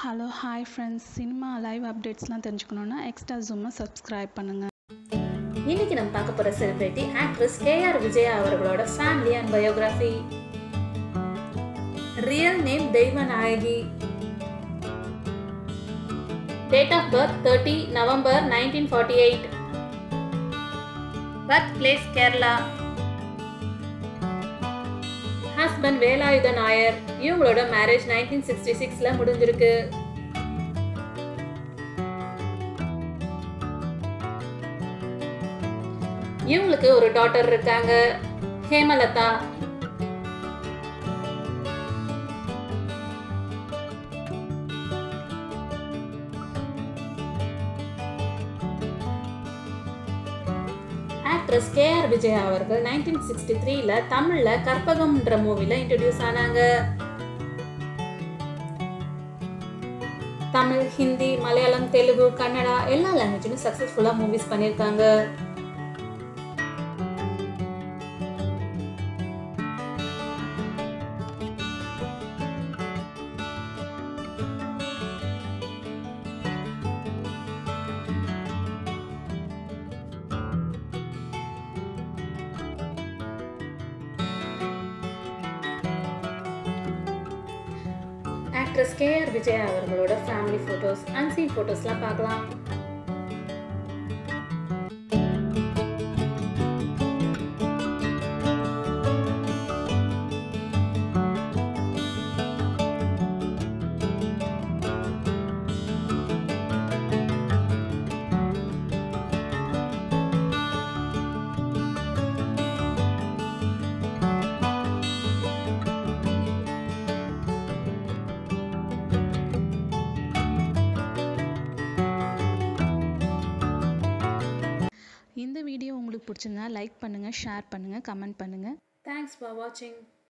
hello hi friends cinema live அப்டேட்ஸ்லாம் தெரிஞ்சுக்கணுன்னா extra ஜூமை subscribe பண்ணுங்கள் இன்னைக்கு நம்ம பார்க்க போற செலிபிரிட்டி ஆக்ட்ரஸ் கேஆர் விஜயா அவர்களோட family and biography real name Deivanayaki date of birth thirty November nineteen forty eight birth place Kerala husband Velayudha Nair இவங்களோட மேரேஜ் நைன்டீன் சிக்ஸ்டி சிக்ஸ்ல முடிஞ்சிருக்கு இவங்களுக்கு ஒரு டாட்டர் இருக்காங்க Hemalatha actress K R Vijaya அவர்கள் நைன்டீன் சிக்ஸ்டி த்ரீல தமிழ்ல கற்பகம்ன்ற மூவில இன்ட்ரடியூஸ் ஆனாங்க தமிழ் ஹிந்தி மலையாளம் தெலுங்கு கன்னடா எல்லா லாங்குவேஜ்லையும் சக்ஸஸ்ஃபுல்லாக மூவிஸ் பண்ணியிருக்காங்க ஆக்ட்ரஸ் கே ஆர் விஜயா அவர்களோட ஃபேமிலி ஃபோட்டோஸ் அன்சீன் ஃபோட்டோஸ்லாம் பார்க்கலாம் இந்த வீடியோ உங்களுக்கு பிடிச்சிருந்தா லைக் பண்ணுங்கள் ஷேர் பண்ணுங்கள் கமெண்ட் பண்ணுங்கள் தேங்க்ஸ் ஃபார் வாட்சிங்